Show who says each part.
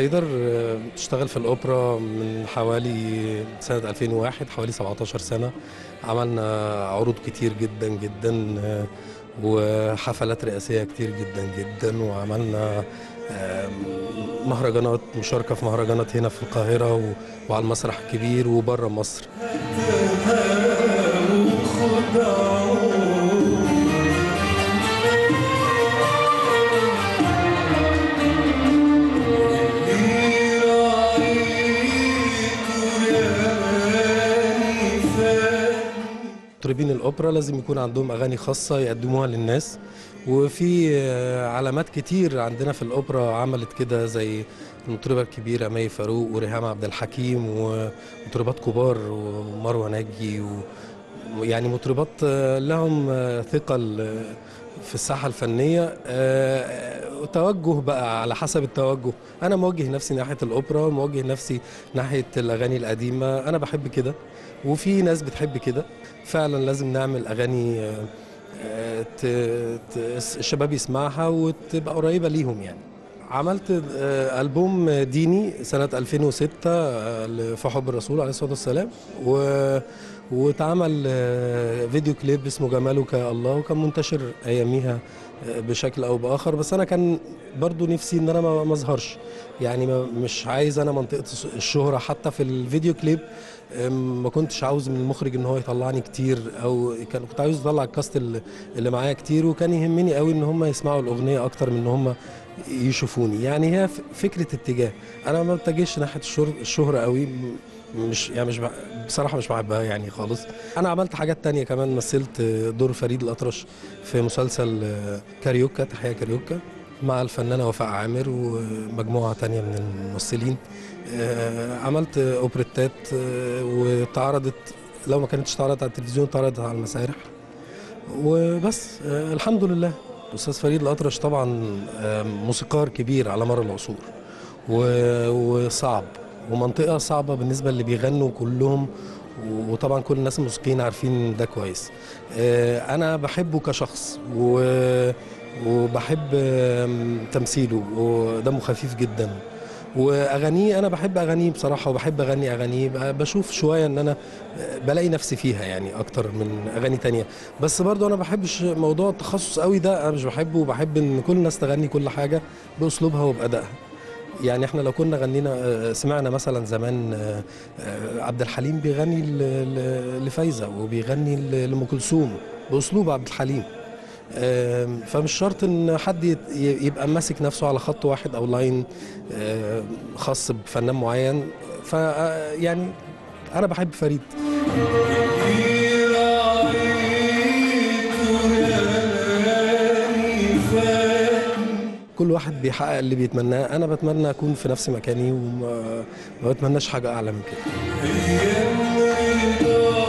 Speaker 1: سبايدر آه، بتشتغل في الأوبرا من حوالي سنة 2001 حوالي 17 سنة عملنا عروض كتير جدا جدا آه، وحفلات رئاسية كتير جدا جدا وعملنا آم، مهرجانات مشاركة في مهرجانات هنا في القاهرة و- وعلى المسرح الكبير وبره مصر مطربين الاوبرا لازم يكون عندهم اغاني خاصه يقدموها للناس وفي آه، علامات كتير عندنا في الاوبرا عملت كده زي المطربه الكبيره مي فاروق وريهام عبد الحكيم ومطربات كبار ومروه ناجي و- ويعني مطربات آه، لهم آه، ثقل آه، في الساحه الفنيه آه، توجه بقى على حسب التوجه انا موجه نفسي ناحيه الاوبرا موجه نفسي ناحيه الاغاني القديمه انا بحب كده وفي ناس بتحب كده فعلا لازم نعمل اغاني آه، آه، ت- ت- الشباب يسمعها وتبقى قريبه ليهم يعني عملت آه، ألبوم ديني سنة 2006 آه، في حب الرسول عليه الصلاة والسلام و واتعمل آه، فيديو كليب اسمه جمالك يا الله وكان منتشر أياميها آه، بشكل أو بآخر بس أنا كان برضو نفسي إن أنا ما ما أظهرش يعني ما مش عايز أنا منطقة الشهرة حتى في الفيديو كليب أم، ما كنتش عاوز من المخرج ان هو يطلعني كتير او كان كنت عاوز اطلع الكاست اللي, اللي معايا كتير وكان يهمني قوي ان هم يسمعوا الاغنيه اكتر من ان هم يشوفوني يعني هي ف- فكره اتجاه انا ما بتجهش ناحيه الشهر الشهره قوي م- مش يعني مش بح- بصراحه مش بحبها يعني خالص انا عملت حاجات تانية كمان مثلت دور فريد الاطرش في مسلسل آه، كاريوكا تحية كاريوكا مع الفنانة وفاء عامر ومجموعة تانية من الممثلين آه، عملت اوبريتات آه، واتعرضت لو ما كانتش اتعرضت على التلفزيون اتعرضت على المسارح وبس آه، الحمد لله الاستاذ فريد الاطرش طبعا آه، موسيقار كبير على مر العصور و- وصعب ومنطقه صعبه بالنسبه اللي بيغنوا كلهم وطبعا كل الناس الموسيقيين عارفين ده كويس آه، انا بحبه كشخص و وبحب آم، تمثيله ودمه خفيف جدا واغانيه انا بحب اغانيه بصراحه وبحب اغني اغانيه ب- بشوف شويه ان انا بلاقي نفسي فيها يعني اكتر من اغاني تانية بس برضو انا بحبش موضوع التخصص قوي ده انا مش بحبه وبحب ان كل الناس تغني كل حاجه باسلوبها وبادائها يعني احنا لو كنا غنينا آه، سمعنا مثلا زمان آه، آه، عبد الحليم بيغني ل- ل- لفايزه وبيغني ل- لام كلثوم باسلوب عبد الحليم آم، فمش شرط ان حد يت- ي- يبقى ماسك نفسه على خط واحد او لاين آم، خاص بفنان معين ف آه، يعني انا بحب فريد كل واحد بيحقق اللي بيتمناه انا بتمنى اكون في نفس مكاني وما ما بتمناش حاجه اعلى من كده